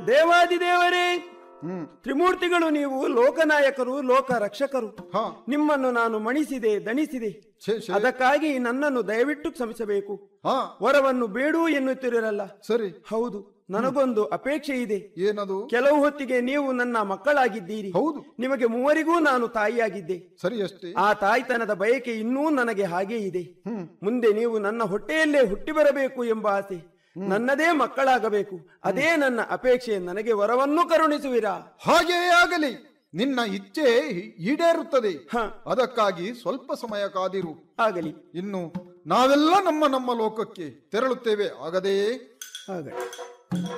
ದೇವಾದಿದೇವರೇ ಹ್ಮ್ ತ್ರಿಮೂರ್ತಿಗಳು ನೀವು ಲೋಕನಾಯಕರು ಲೋಕ ರಕ್ಷಕರು ಹಾ ನಿಮ್ಮನ್ನು ನಾನು ಮಣಿಸಿದೆ ದಣಿಸಿದೆ ಛೇ ಛೇ ಅದಕ್ಕಾಗಿ ನನ್ನನ್ನು ದಯವಿಟ್ಟು ಕ್ಷಮಿಸಬೇಕು ಹಾ ವರವನ್ನು ಬೇಡೂ ಎನ್ನುತ್ತಿರಲ್ಲ ಸರಿ ಹೌದು ನನಗೊಂದು ಅಪೇಕ್ಷೆ ಇದೆ ಏನದು ಕೆಲವು ಹೊತ್ತಿಗೆ ನೀವು ನನ್ನ ಮಕ್ಕಳಾಗಿದ್ದೀರಿ ಹೌದು ನಿಮಗೆ ಮೂವರಿಗೂ ನಾನು ತಾಯಿಯಾಗಿದ್ದೆ ಸರಿ ಅಷ್ಟೇ ಆ ತಾಯ್ತನದ ಬಯಕೆ ಇನ್ನೂ ನನಗೆ ಹಾಗೇ ಇದೆ ಹ್ಮ್ ಮುಂದೆ ನೀವು ನನ್ನ ಹೊಟ್ಟೆಯಲ್ಲೇ ಹುಟ್ಟಿ ಬರಬೇಕು ಎಂಬ ಆಸೆ ನನ್ನದೇ ಮಕ್ಕಳಾಗಬೇಕು ಅದೇ ನನ್ನ ಅಪೇಕ್ಷೆ ನನಗೆ ವರವನ್ನು ಕರುಣಿಸುವಿರಾ ಹಾಗೆಯೇ ಆಗಲಿ ನಿನ್ನ ಇಚ್ಛೆ ಈಡೇರುತ್ತದೆ ಹ ಅದಕ್ಕಾಗಿ ಸ್ವಲ್ಪ ಸಮಯ ಕಾದಿರು ಆಗಲಿ ಇನ್ನು ನಾವೆಲ್ಲ ನಮ್ಮ ನಮ್ಮ ಲೋಕಕ್ಕೆ ತೆರಳುತ್ತೇವೆ ಆಗದೆಯೇ ಆಗಲಿ